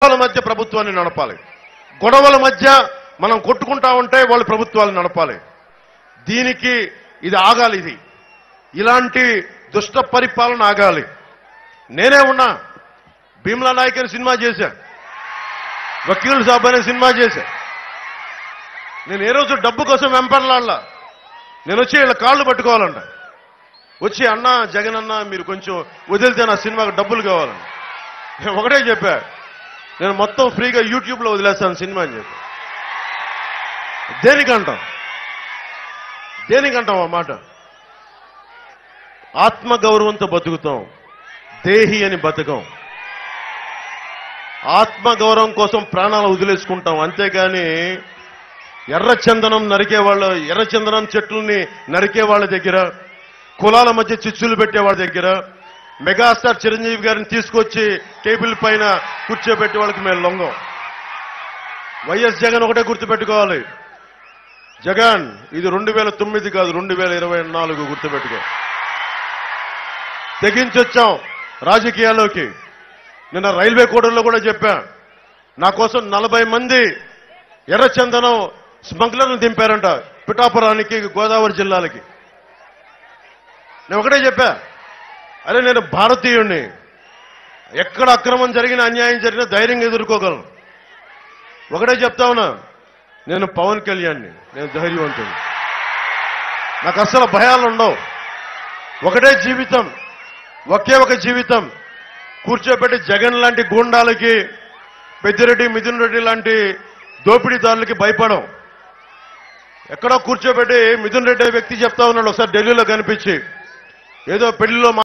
గొడవల మధ్య ప్రభుత్వాన్ని నడపాలి గొడవల మధ్య మనం కొట్టుకుంటా ఉంటే వాళ్ళు ప్రభుత్వాలు నడపాలి దీనికి ఇది ఆగాలి ఇది ఇలాంటి దుష్ట పరిపాలన ఆగాలి నేనే ఉన్నా భీమ్లా నాయక్ అని సినిమా చేశా వకీల్ సాబ్ అనే సినిమా చేశా నేను ఏ రోజు డబ్బు కోసం వెంపర్లాడలా నేను వచ్చి వీళ్ళ కాళ్ళు పట్టుకోవాలంట వచ్చి అన్న జగన్ అన్న మీరు కొంచెం వదిలితే నా సినిమాకి డబ్బులు కావాలని నేను ఒకటే చెప్పా నేను మొత్తం ఫ్రీగా యూట్యూబ్లో వదిలేస్తాను సినిమా అని చెప్పి దేనికంటాం దేనికంటాం ఆ మాట ఆత్మగౌరవంతో బతుకుతాం దేహి అని బతకం ఆత్మగౌరవం కోసం ప్రాణాలు వదిలేసుకుంటాం అంతేగాని ఎర్ర చందనం నరికే వాళ్ళ ఎర్ర చందనం చెట్లని నరికే వాళ్ళ దగ్గర కులాల మధ్య చిచ్చులు పెట్టే వాళ్ళ దగ్గర మెగాస్టార్ చిరంజీవి గారిని తీసుకొచ్చి టేబుల్ పైన కూర్చోబెట్టే వాళ్ళకి మేము లొంగం వైఎస్ జగన్ ఒకటే గుర్తుపెట్టుకోవాలి జగన్ ఇది రెండు వేల తొమ్మిది కాదు రెండు వేల ఇరవై నాలుగు గుర్తుపెట్టుకో తెగించొచ్చాం రాజకీయాల్లోకి నిన్న రైల్వే కోడల్లో కూడా చెప్పా నా కోసం నలభై మంది ఎర్రచందనం స్మగ్లర్లు దింపారంట పిఠాపురానికి గోదావరి జిల్లాలకి నేను ఒకటే చెప్పా అరే నేను భారతీయుణ్ణి ఎక్కడ అక్రమం జరిగిన అన్యాయం జరిగినా ధైర్యంగా ఎదుర్కోగలను ఒకటే చెప్తా ఉన్నా నేను పవన్ కళ్యాణ్ని నేను ధైర్యవంతుని నాకు అస్సలు భయాలు ఉండవు ఒకటే జీవితం ఒకే ఒక జీవితం కూర్చోబెట్టి జగన్ లాంటి గూండాలకి పెద్దిరెడ్డి మిథున్ రెడ్డి లాంటి దోపిడీదారులకి భయపడం ఎక్కడో కూర్చోబెట్టి మిథున్ రెడ్డి అనే వ్యక్తి చెప్తా ఉన్నాడు ఒకసారి ఢిల్లీలో కనిపించి ఏదో పెళ్లిలో